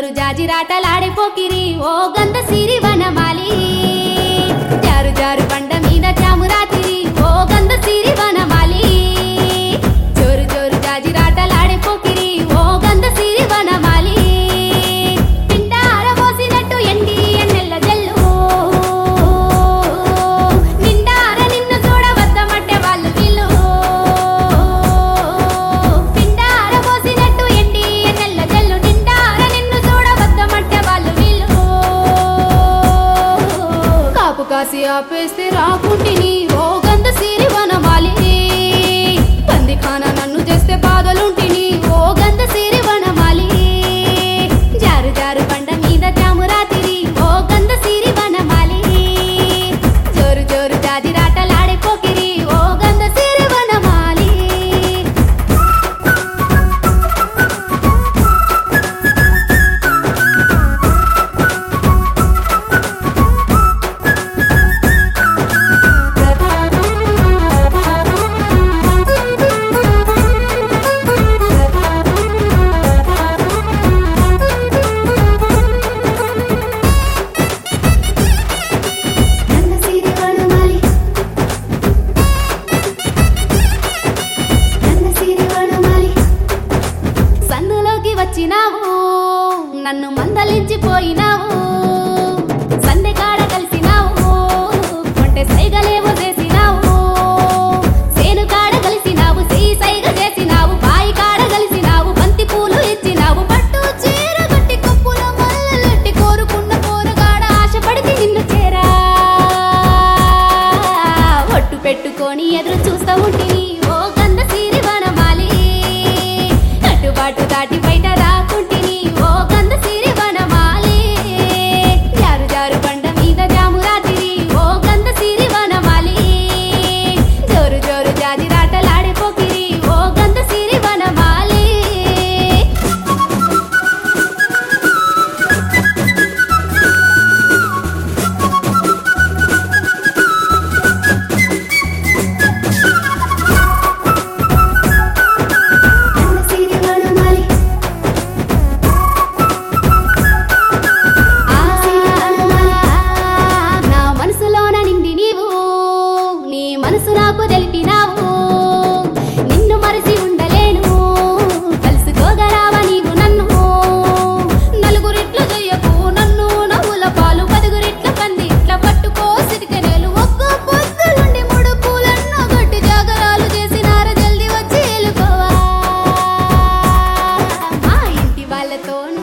జోరు జాజిరాటలాడే పోకిరి ఓ గంధ సిరి వనమాలి జారు జారు బండ మీద జాము రాత్రి ఓ గంధ సిరి వనమాలి జోరు జోరు జాజిరాటలాడే పోకిరి ఓ గంధ సిరి వనమాలి పిండ ఆరబోసినట్టు ఎండి ఎన్నెల్ల జల్లు నిండార నిన్ను చూడవద్దమంటే వాళ్ళు వీళ్ళు పిండార పోసినట్టు ఎండి ఎన్నెల్ల జల్లు నిండార నిన్ను చూడవద్దమంటే వాళ్ళు వీళ్ళు కాపు కాసి ఆపేస్తే రాకుంటిని ఓ గంధ సిరి వనమాలి పంది ఖానా నన్ను చేస్తే బాధలుంటిని ఓ గంధ సిరి వనమాలి జారు జారు బండ మీద జాము రాత్రి ఓ గంధ సిరి వనమాలి జోరు జోరు జాజిరాటలాడే పోకిరి ఓ గంధ సిరి వనమాలి గంధ సిరి వనమాలి గంధ సిరి వనమాలి సందులోకి వచ్చినావు నన్ను మందలించిపోయినావు సందె కాడ కలిసినావు కొంటె సైగలేమో చేసినావు సేను కాడ కలిసినావు సెయ్యి సైగ చేసినావు బాయి కాడ కలిసినావు బంతి పూలు ఇచ్చినావు పట్టు చీర కట్టి కప్పుల మల్లెట్టి కోరుకున్న కోరగాడ ఆశపడితే నిన్ను చేరా ఒట్టు పెట్టుకొని ఎదురు చూస్తా ఉంటిని ఓ గంధ సిరి వనమాలి కట్టుబాటు దాటి బయట రాకుంటిని ఓ గంధ సిరి వనమాలి జారు జారు బండ మీద జాము రాత్రి ఓ గంధ సిరి వనమాలి జోరు జోరు జాజి రాటలాడే పోకిరి ఓ గంధ సిరి వనమాలి గంధ సిరి వనమాలి నా మనసులోన నిండి నీవు నీ మనసు నాకు తెలిపినావు నిన్ను మరచి ఉండలేను కలుసుకోగరావా నీవు నన్ను నలుగురిట్ల చెయ్యకు నన్ను నవ్వుల పాలు పదుగురిట్ల పంది ఇట్ల పట్టుకో సిరికెనేలు ఒక్క పొద్దులుండి మూడు పూలన్నో గట్టి జాగరాలు చేసినార జల్ది వచ్చి వెళ్ళుకోవా మా ఇంటి వాళ్ళతో